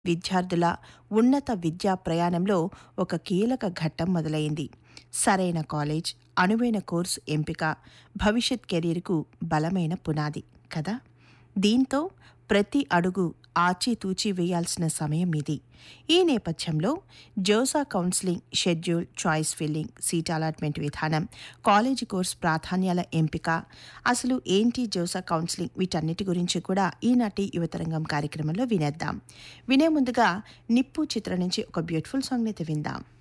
విద్యార్థుల ఉన్నత విద్యా ప్రయాణంలో ఒక కీలక ఘట్టం మొదలైంది సరైన కాలేజ్ అనువైన కోర్సు ఎంపిక భవిష్యత్ కెరీర్కు బలమైన పునాది కదా దీంతో ప్రతి అడుగు ఆచితూచి వేయాల్సిన సమయం ఇది ఈ నేపథ్యంలో JoSAA counselling schedule choice filling seat allotment విధానం కాలేజీ కోర్స్ ప్రాధాన్యాల ఎంపిక అసలు ఏంటి జోసా కౌన్సిలింగ్ వీటన్నిటి గురించి కూడా ఈనాటి యువతరంగం కార్యక్రమంలో వినేద్దాం వినే ముందుగా నిప్పు చిత్రం నుంచి ఒక బ్యూటిఫుల్ సాంగ్ అయితే విందాం